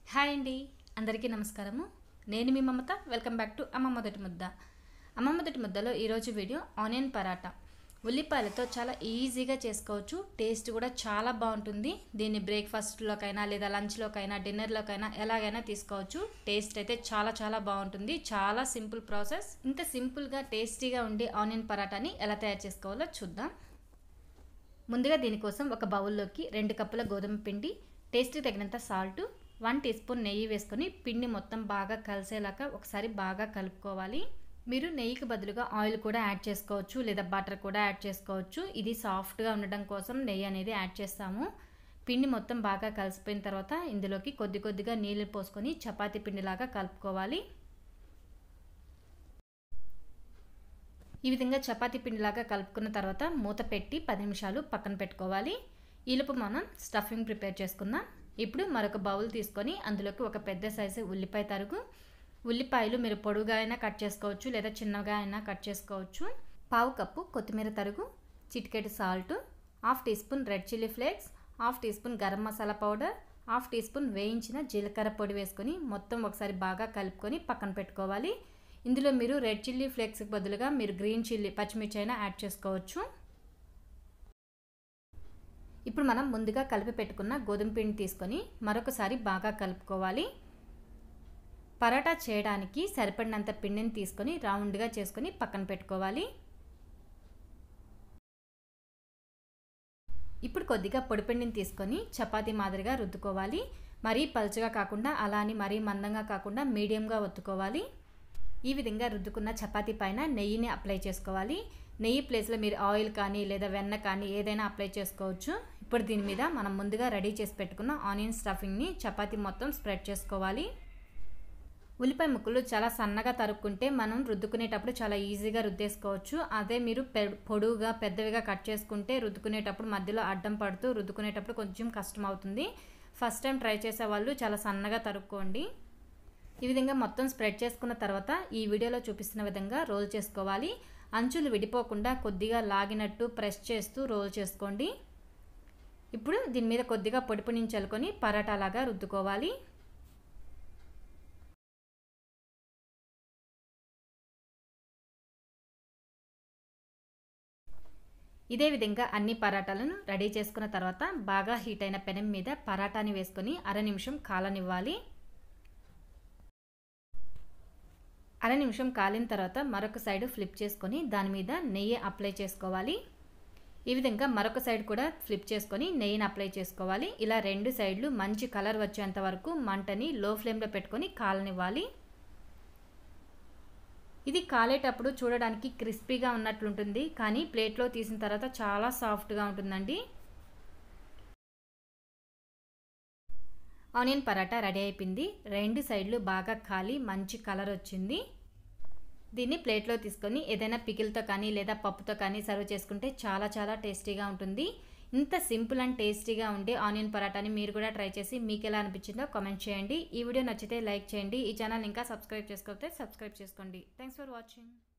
hi అండి అందరికీ నమస్కారము నేను మీ Mamata welcome back to Amma Modati ముద్ద అమ్మ మొదటి ముద్దలో ఈరోజు వీడియో ఆనియన్ పరాటా ఉల్లిపాయలతో చాలా ఈజీగా చేసుకోవచ్చు టేస్ట్ కూడా చాలా బాగుంటుంది దీన్ని బ్రేక్ఫాస్ట్లోకైనా లేదా లంచ్లోకైనా డిన్నర్లోకైనా ఎలాగైనా తీసుకోవచ్చు టేస్ట్ అయితే చాలా చాలా బాగుంటుంది చాలా సింపుల్ ప్రాసెస్ ఇంత సింపుల్గా టేస్టీగా ఉండే ఆనియన్ పరాటాని ఎలా తయారు చేసుకోవాలో చూద్దాం ముందుగా దీనికోసం ఒక బౌల్లోకి రెండు కప్పుల గోధుమ పిండి టేస్ట్కి తగినంత సాల్ట్ వన్ టీ స్పూన్ నెయ్యి వేసుకొని పిండి మొత్తం బాగా కలిసేలాగా ఒకసారి బాగా కలుపుకోవాలి మీరు నెయ్యికి బదులుగా ఆయిల్ కూడా యాడ్ చేసుకోవచ్చు లేదా బటర్ కూడా యాడ్ చేసుకోవచ్చు ఇది సాఫ్ట్గా ఉండడం కోసం నెయ్యి అనేది యాడ్ చేస్తాము పిండి మొత్తం బాగా కలిసిపోయిన తర్వాత ఇందులోకి కొద్ది కొద్దిగా నీళ్ళు పోసుకొని చపాతీ పిండిలాగా కలుపుకోవాలి ఈ విధంగా చపాతీ పిండిలాగా కలుపుకున్న తర్వాత మూత పెట్టి పది నిమిషాలు పక్కన పెట్టుకోవాలి ఈలోపు మనం స్టఫింగ్ ప్రిపేర్ చేసుకుందాం ఇప్పుడు మరొక బౌల్ తీసుకొని అందులోకి ఒక పెద్ద సైజు ఉల్లిపాయ తరుగు ఉల్లిపాయలు మీరు పొడుగా అయినా కట్ చేసుకోవచ్చు లేదా చిన్నగా అయినా కట్ చేసుకోవచ్చు పావు కప్పు కొత్తిమీర తరుగు చిటికెడు salt half teaspoon red chilli flakes half teaspoon garam masala powder half teaspoon వేయించిన జీలకర్ర పొడి వేసుకొని మొత్తం ఒకసారి బాగా కలుపుకొని పక్కన పెట్టుకోవాలి ఇందులో మీరు రెడ్ చిల్లీ ఫ్లేక్స్కి బదులుగా మీరు గ్రీన్ చిల్లీ పచ్చిమిర్చి అయినా యాడ్ చేసుకోవచ్చు ఇప్పుడు మనం ముందుగా కలిపి పెట్టుకున్న గోధుమ పిండి తీసుకొని మరొకసారి బాగా కలుపుకోవాలి పరాటా చేయడానికి సరిపడినంత పిండిని తీసుకొని రౌండ్గా చేసుకొని పక్కన పెట్టుకోవాలి ఇప్పుడు కొద్దిగా పొడి పిండిని తీసుకొని చపాతీ మాదిరిగా రుద్దుకోవాలి మరీ పలుచగా కాకుండా అలా అని మరీ మందంగా కాకుండా మీడియంగా ఒత్తుకోవాలి ఈ విధంగా రుద్దుకున్న చపాతీ పైన నెయ్యిని అప్లై చేసుకోవాలి నెయ్యి ప్లేస్లో మీరు ఆయిల్ కానీ లేదా వెన్న కానీ ఏదైనా అప్లై చేసుకోవచ్చు ఇప్పుడు దీని మీద మనం ముందుగా రెడీ చేసి పెట్టుకున్న ఆనియన్ స్టఫింగ్ని చపాతీ మొత్తం స్ప్రెడ్ చేసుకోవాలి ఉల్లిపాయ ముక్కలు చాలా సన్నగా తరుక్కుంటే మనం రుద్దుకునేటప్పుడు చాలా ఈజీగా రుద్దేసుకోవచ్చు అదే మీరు పొడువుగా పెద్దవిగా కట్ చేసుకుంటే రుద్దుకునేటప్పుడు మధ్యలో అడ్డం పడుతూ రుద్దుకునేటప్పుడు కొంచెం కష్టం అవుతుంది ఫస్ట్ టైం ట్రై చేసే వాళ్ళు చాలా సన్నగా తరుక్కోండి ఈ విధంగా మొత్తం స్ప్రెడ్ చేసుకున్న తర్వాత ఈ వీడియోలో చూపిస్తున్న విధంగా రోల్ చేసుకోవాలి అంచులు విడిపోకుండా కొద్దిగా లాగినట్టు ప్రెస్ చేస్తూ రోల్ చేసుకోండి ఇప్పుడు దీని మీద కొద్దిగా పొడిపు నుంచి చల్లుకొని పరాటాలాగా రుద్దుకోవాలి ఇదే విధంగా అన్ని పరాటాలను రెడీ చేసుకున్న తర్వాత బాగా హీట్ అయిన పెనం మీద పరాటాని వేసుకొని అర నిమిషం కాలనివ్వాలి అర నిమిషం కాలిన తర్వాత మరొక సైడ్ ఫ్లిప్ చేసుకొని దాని మీద నెయ్యి అప్లై చేసుకోవాలి ఈ విధంగా మరొక సైడ్ కూడా ఫ్లిప్ చేసుకొని నెయ్యిని అప్లై చేసుకోవాలి ఇలా రెండు సైడ్లు మంచి కలర్ వచ్చేంత వరకు మంటని లో ఫ్లేమ్లో పెట్టుకొని కాలనివ్వాలి ఇది కాలేటప్పుడు చూడడానికి క్రిస్పీగా ఉన్నట్లుంటుంది కానీ ప్లేట్లో తీసిన తర్వాత చాలా సాఫ్ట్గా ఉంటుందండి ఆనియన్ పరాటా రెడీ అయిపోయింది రెండు సైడ్లు బాగా కాలి మంచి కలర్ వచ్చింది దీన్ని ప్లేట్లో తీసుకొని ఏదైనా పికిల్తో కానీ లేదా పప్పుతో కానీ సర్వ్ చేసుకుంటే చాలా చాలా టేస్టీగా ఉంటుంది ఇంత సింపుల్ అండ్ టేస్టీగా ఉండే ఆనియన్ పరాటాని మీరు కూడా ట్రై చేసి మీకు ఎలా అనిపించిందో కామెంట్ చేయండి ఈ వీడియో నచ్చితే లైక్ చేయండి ఈ ఛానల్ ఇంకా సబ్స్క్రైబ్ చేసుకోకపోతే సబ్స్క్రైబ్ చేసుకోండి థ్యాంక్స్ ఫర్ వాచింగ్